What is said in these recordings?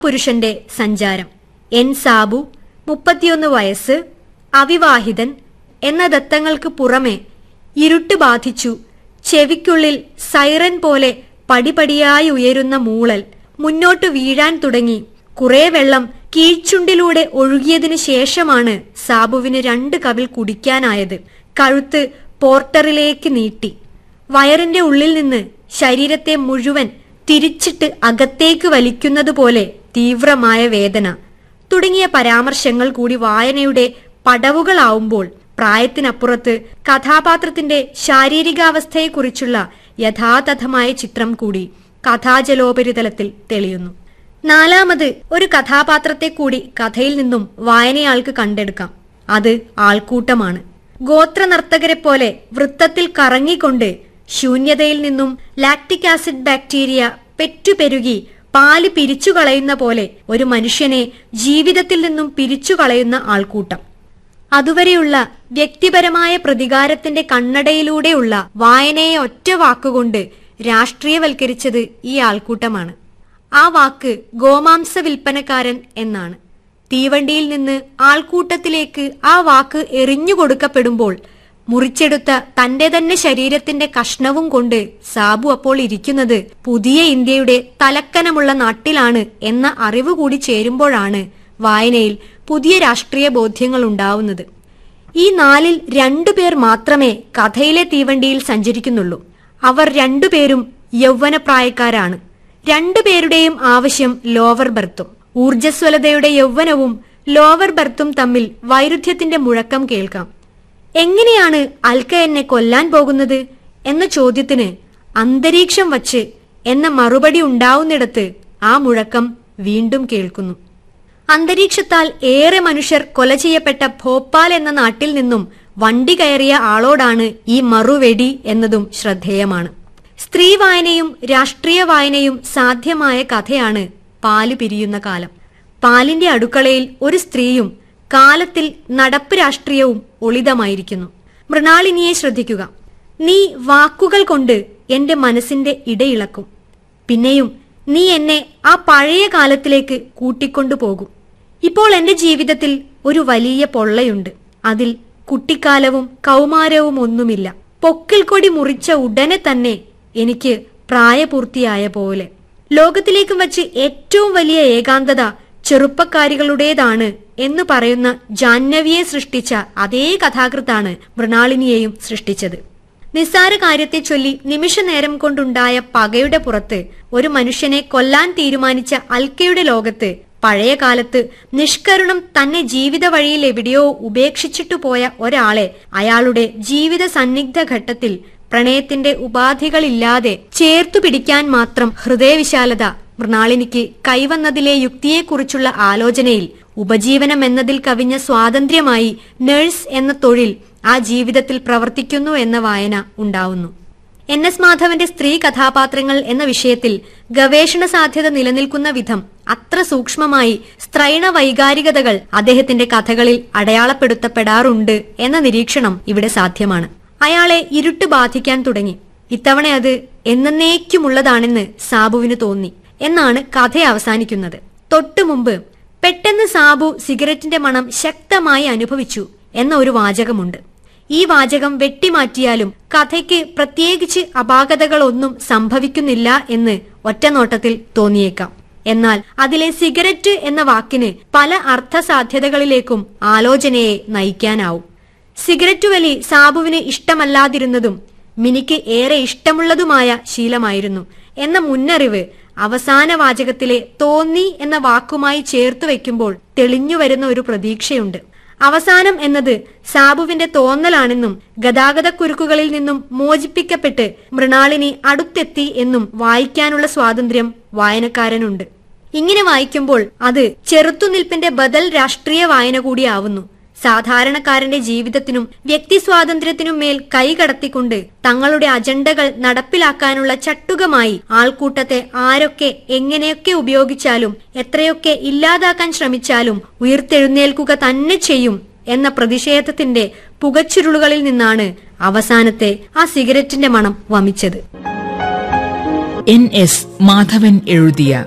പുരുഷന്റെ സഞ്ചാരം എൻ സാബു മുപ്പത്തിയൊന്ന് വയസ്സ് അവിവാഹിതൻ എന്ന ദത്തങ്ങൾക്ക് പുറമെ ഇരുട്ട് ബാധിച്ചു ചെവിക്കുള്ളിൽ സൈറൻ പോലെ പടിപടിയായി ഉയരുന്ന മൂളൽ മുന്നോട്ട് വീഴാൻ തുടങ്ങി കുറെ വെള്ളം കീഴ്ച്ചുണ്ടിലൂടെ ഒഴുകിയതിനു ശേഷമാണ് സാബുവിന് രണ്ട് കവിൾ കുടിക്കാനായത് കഴുത്ത് പോർട്ടറിലേക്ക് നീട്ടി വയറിന്റെ ഉള്ളിൽ നിന്ന് ശരീരത്തെ മുഴുവൻ തിരിച്ചിട്ട് അകത്തേക്ക് വലിക്കുന്നതുപോലെ തീവ്രമായ വേദന തുടങ്ങിയ പരാമർശങ്ങൾ കൂടി വായനയുടെ പടവുകളാവുമ്പോൾ പ്രായത്തിനപ്പുറത്ത് കഥാപാത്രത്തിന്റെ ശാരീരികാവസ്ഥയെക്കുറിച്ചുള്ള യഥാതഥമായ ചിത്രം കൂടി കഥാജലോപരിതലത്തിൽ തെളിയുന്നു നാലാമത് ഒരു കഥാപാത്രത്തെ കൂടി കഥയിൽ നിന്നും വായനയാൾക്ക് കണ്ടെടുക്കാം അത് ആൾക്കൂട്ടമാണ് ഗോത്ര നർത്തകരെ പോലെ വൃത്തത്തിൽ കറങ്ങിക്കൊണ്ട് ശൂന്യതയിൽ നിന്നും ലാക്ടിക് ആസിഡ് ബാക്ടീരിയ പെറ്റുപെരുകി പാല് പിരിച്ചു കളയുന്ന പോലെ ഒരു മനുഷ്യനെ ജീവിതത്തിൽ നിന്നും പിരിച്ചു കളയുന്ന ആൾക്കൂട്ടം അതുവരെയുള്ള വ്യക്തിപരമായ പ്രതികാരത്തിന്റെ കണ്ണടയിലൂടെയുള്ള വായനയെ ഒറ്റ വാക്കുകൊണ്ട് രാഷ്ട്രീയവൽക്കരിച്ചത് ഈ ആൾക്കൂട്ടമാണ് ആ വാക്ക് ഗോമാംസ വിൽപ്പനക്കാരൻ എന്നാണ് തീവണ്ടിയിൽ നിന്ന് ആൾക്കൂട്ടത്തിലേക്ക് ആ വാക്ക് എറിഞ്ഞു കൊടുക്കപ്പെടുമ്പോൾ മുറിച്ചെടുത്ത തന്റെ തന്നെ ശരീരത്തിന്റെ കഷ്ണവും കൊണ്ട് സാബു അപ്പോൾ ഇരിക്കുന്നത് പുതിയ ഇന്ത്യയുടെ തലക്കനമുള്ള നാട്ടിലാണ് എന്ന അറിവ് കൂടി ചേരുമ്പോഴാണ് വായനയിൽ പുതിയ രാഷ്ട്രീയ ബോധ്യങ്ങൾ ഉണ്ടാവുന്നത് ഈ നാലിൽ രണ്ടുപേർ മാത്രമേ കഥയിലെ തീവണ്ടിയിൽ സഞ്ചരിക്കുന്നുള്ളൂ അവർ രണ്ടുപേരും യൗവനപ്രായക്കാരാണ് രണ്ടുപേരുടെയും ആവശ്യം ലോവർ ബർത്തും ഊർജ്ജസ്വലതയുടെ യൗവനവും ലോവർ ബർത്തും തമ്മിൽ വൈരുദ്ധ്യത്തിന്റെ മുഴക്കം കേൾക്കാം എങ്ങനെയാണ് അൽക്ക എന്നെ കൊല്ലാൻ പോകുന്നത് എന്ന ചോദ്യത്തിന് അന്തരീക്ഷം വച്ച് എന്ന മറുപടി ഉണ്ടാവുന്നിടത്ത് ആ മുഴക്കം വീണ്ടും കേൾക്കുന്നു അന്തരീക്ഷത്താൽ ഏറെ മനുഷ്യർ കൊല ചെയ്യപ്പെട്ട ഭോപ്പാൽ എന്ന നാട്ടിൽ നിന്നും വണ്ടി കയറിയ ആളോടാണ് ഈ മറുവെടി എന്നതും ശ്രദ്ധേയമാണ് സ്ത്രീ വായനയും രാഷ്ട്രീയ വായനയും സാധ്യമായ കഥയാണ് പാല് പിരിയുന്ന കാലം പാലിന്റെ അടുക്കളയിൽ ഒരു സ്ത്രീയും കാലത്തിൽ നടപ്പ് രാഷ്ട്രീയവും ഒളിതമായിരിക്കുന്നു മൃണാളിനിയെ ശ്രദ്ധിക്കുക നീ വാക്കുകൾ കൊണ്ട് എന്റെ മനസ്സിന്റെ ഇടയിളക്കും പിന്നെയും നീ എന്നെ ആ പഴയ കാലത്തിലേക്ക് കൂട്ടിക്കൊണ്ടുപോകും ഇപ്പോൾ എന്റെ ജീവിതത്തിൽ ഒരു വലിയ പൊള്ളയുണ്ട് അതിൽ കുട്ടിക്കാലവും കൗമാരവും ഒന്നുമില്ല പൊക്കിൽ കൊടി മുറിച്ച ഉടനെ തന്നെ എനിക്ക് പ്രായപൂർത്തിയായ പോലെ ലോകത്തിലേക്കും വച്ച് ഏറ്റവും വലിയ ഏകാന്തത ചെറുപ്പക്കാരികളുടേതാണ് എന്ന് പറയുന്ന ജാഹ്നവിയെ സൃഷ്ടിച്ച അതേ കഥാകൃത്താണ് മൃണാളിനിയെയും സൃഷ്ടിച്ചത് നിസ്സാര കാര്യത്തെ ചൊല്ലി നിമിഷനേരം കൊണ്ടുണ്ടായ പകയുടെ പുറത്ത് ഒരു മനുഷ്യനെ കൊല്ലാൻ തീരുമാനിച്ച അൽക്കയുടെ ലോകത്ത് പഴയ കാലത്ത് നിഷ്കരുണം തന്നെ ജീവിത വഴിയിൽ എവിടെയോ ഉപേക്ഷിച്ചിട്ടു പോയ ഒരാളെ അയാളുടെ ജീവിത സന്നിഗ്ധ ഘട്ടത്തിൽ പ്രണയത്തിന്റെ ഉപാധികളില്ലാതെ ചേർത്തു പിടിക്കാൻ മാത്രം ഹൃദയവിശാലത മൃണാളിനിക്ക് കൈവന്നതിലെ യുക്തിയെക്കുറിച്ചുള്ള ആലോചനയിൽ ഉപജീവനം എന്നതിൽ കവിഞ്ഞ സ്വാതന്ത്ര്യമായി നഴ്സ് എന്ന തൊഴിൽ ആ ജീവിതത്തിൽ പ്രവർത്തിക്കുന്നു എന്ന വായന ഉണ്ടാവുന്നു എൻ എസ് മാധവന്റെ സ്ത്രീ കഥാപാത്രങ്ങൾ എന്ന വിഷയത്തിൽ ഗവേഷണ സാധ്യത നിലനിൽക്കുന്ന വിധം അത്ര സൂക്ഷ്മമായി സ്ത്രൈണ വൈകാരികതകൾ അദ്ദേഹത്തിന്റെ കഥകളിൽ അടയാളപ്പെടുത്തപ്പെടാറുണ്ട് എന്ന നിരീക്ഷണം ഇവിടെ സാധ്യമാണ് അയാളെ ഇരുട്ട് ബാധിക്കാൻ തുടങ്ങി ഇത്തവണ അത് എന്നേക്കുമുള്ളതാണെന്ന് സാബുവിന് തോന്നി എന്നാണ് കഥ അവസാനിക്കുന്നത് തൊട്ടു മുമ്പ് പെട്ടെന്ന് സാബു സിഗരറ്റിന്റെ മണം ശക്തമായി അനുഭവിച്ചു എന്ന ഒരു വാചകമുണ്ട് ഈ വാചകം വെട്ടിമാറ്റിയാലും കഥയ്ക്ക് പ്രത്യേകിച്ച് അപാകതകളൊന്നും സംഭവിക്കുന്നില്ല എന്ന് ഒറ്റനോട്ടത്തിൽ തോന്നിയേക്കാം എന്നാൽ അതിലെ സിഗരറ്റ് എന്ന വാക്കിന് പല അർത്ഥസാധ്യതകളിലേക്കും ആലോചനയെ നയിക്കാനാവും സിഗരറ്റ് വലി സാബുവിന് ഇഷ്ടമല്ലാതിരുന്നതും മിനിക്ക് ഏറെ ഇഷ്ടമുള്ളതുമായ ശീലമായിരുന്നു എന്ന മുന്നറിവ് അവസാന വാചകത്തിലെ തോന്നി എന്ന വാക്കുമായി ചേർത്ത് വയ്ക്കുമ്പോൾ തെളിഞ്ഞു വരുന്ന ഒരു പ്രതീക്ഷയുണ്ട് അവസാനം എന്നത് സാബുവിന്റെ തോന്നലാണെന്നും ഗതാഗതക്കുരുക്കുകളിൽ നിന്നും മോചിപ്പിക്കപ്പെട്ട് മൃണാളിനി അടുത്തെത്തി എന്നും വായിക്കാനുള്ള സ്വാതന്ത്ര്യം വായനക്കാരനുണ്ട് ഇങ്ങനെ വായിക്കുമ്പോൾ അത് ചെറുത്തുനിൽപ്പിന്റെ ബദൽ രാഷ്ട്രീയ വായന കൂടിയാവുന്നു സാധാരണക്കാരന്റെ ജീവിതത്തിനും വ്യക്തി സ്വാതന്ത്ര്യത്തിനും മേൽ കൈകടത്തിക്കൊണ്ട് തങ്ങളുടെ അജണ്ടകൾ നടപ്പിലാക്കാനുള്ള ചട്ടുകമായി ആൾക്കൂട്ടത്തെ ആരൊക്കെ എങ്ങനെയൊക്കെ ഉപയോഗിച്ചാലും എത്രയൊക്കെ ഇല്ലാതാക്കാൻ ശ്രമിച്ചാലും ഉയർത്തെഴുന്നേൽക്കുക തന്നെ ചെയ്യും എന്ന പ്രതിഷേധത്തിന്റെ പുകച്ചുരുളുകളിൽ നിന്നാണ് അവസാനത്തെ ആ സിഗരറ്റിന്റെ മണം വമിച്ചത് എൻ എസ് മാധവൻ എഴുതിയ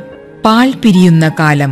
പാൽ പിരിയുന്ന കാലം